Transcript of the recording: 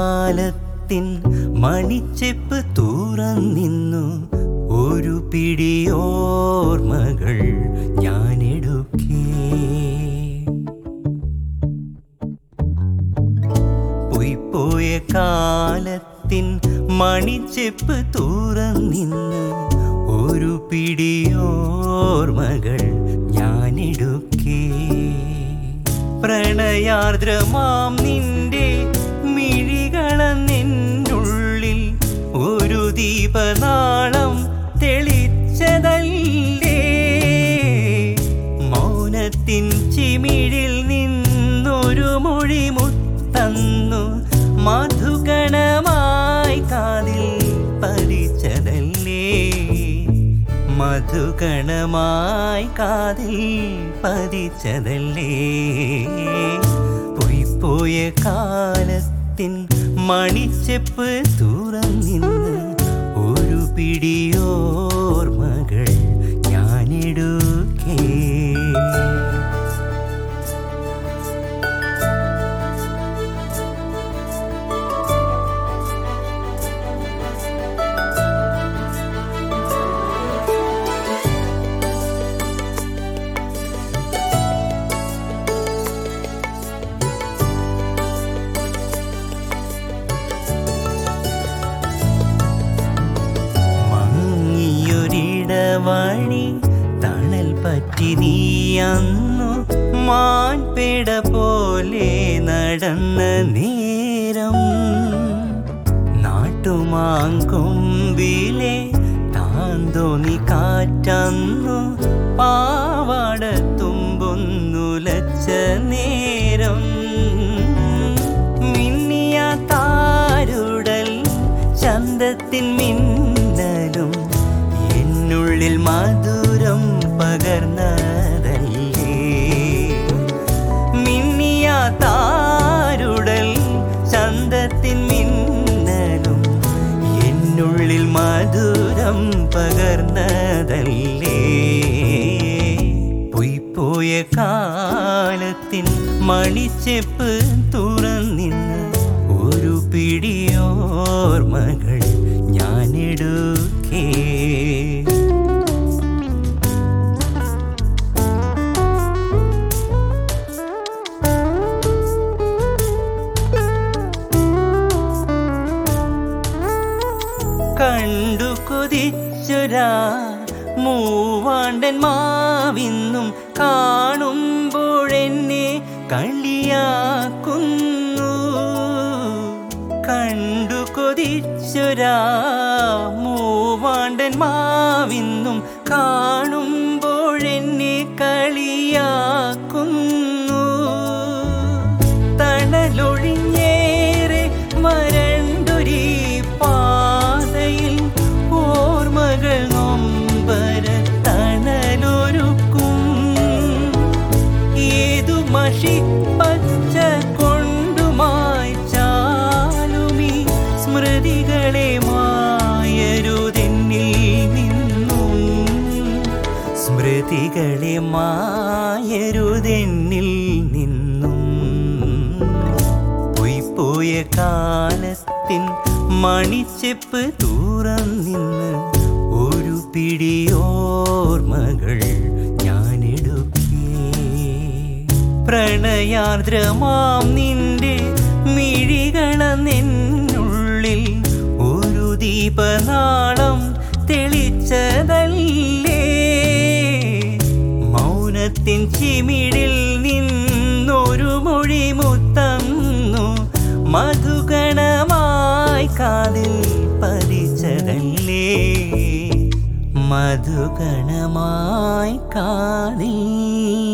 കാലത്തിൻ മണിച്ചെപ്പ് തുറന്നിന്നു ഒരു പിടിയോർമകൾ ഞാനെടുക്കേ പൊയ്പോയ കാലത്തിൻ മണിച്ചെപ്പ് തുറന്നിന്ന് ഒരു പിടിയോർമകൾ ഞാനെടുക്കേ പ്രണയാർദ്രമാം നിന്റെ മിഴികളെന്നുള്ളിൽ ഒരു ദീപനാളം തെളിച്ചതല്ലേ മൗനത്തിൻ ചിമിഴിൽ നിന്നൊരു മൊഴി മുത്തന്നു മധുഗണമായി കാതിൽ പതിച്ചതല്ലേ മധുഗണമായി കാതിൽ പതിച്ചതല്ലേ പൊയ്പോയ കാലത്തിൻ മണിച്ചെപ്പ് തുറന്നിന്ന് ഒരു പിടിയോർമകൾ ഞാനെടുക്കേ മങ്ങിയൊരിടവഴി തണൽ പറ്റി നീ അന്നു മാൻപേട പോലെ നടന്ന നേരം നാട്ടുമാങ്കൊമ്പിലെ താന്തോന്നി കാറ്റന്നു പാവാട തുമ്പൊന്നുലച്ച നേരം മിന്നിയ താരുടൽ ചന്തത്തിൻ മിന്നലും എന്നുള്ളിൽ മധുരം പകർന്നതല്ലേ മിന്നിയ താരുടൽ ചന്തത്തിൻ മിന്നലും എന്നുള്ളിൽ മധുരം പകർന്നതല്ലേ പൊയ്പോയ കാലത്തിൻ മണിച്ചെപ്പ് തുറന്നിന്ന് ഒരു പിടിയോർമകൾ ഞാനെടുക്കേ കണ്ടു കൊതിച്ചൊരാ മൂവാണ്ടൻ മാവിന്നും കാണുമ്പോഴെന്നെ കളിയാക്കുന്നു കണ്ടു കൊതിച്ചൊരാ മൂവാണ്ടൻ മാവിന്നും കാണുമ്പോഴെന്നെ കളിയാക്കുന്നു തണലൊഴിഞ്ഞേറെ വരണ്ടൊരീ പാതയിൽ ഓർമ്മകൾ നൊമ്പര തണലൊരുക്കും ഏതു മഷി പച്ച കൊണ്ടുമായി ചാലുമി സ്മൃതികളെ മായരുതെന്നിൽ നിന്നും സ്മൃതികളെ മായരുതെന്നിൽ നിന്നും പൊയ്പോയ കാലത്തിൻ മണിച്ചെപ്പ് തുറന്നിന്ന് ഒരു പിടിയോർമകൾ ഞാനെടുക്കേ പ്രണയാർദ്രമാം നിന്റെ മിഴികളെന്നുള്ളിൽ ഒരു ദീപനാളം തെളിച്ചതല്ലേ മൗനത്തിൻ ചിമിഴിൽ നിന്നൊരു മൊഴി മുത്തന്നു മധുഗണമായി കാതിൽ പതിച്ചതല്ലേ മധുഗണമായി കാതിൽ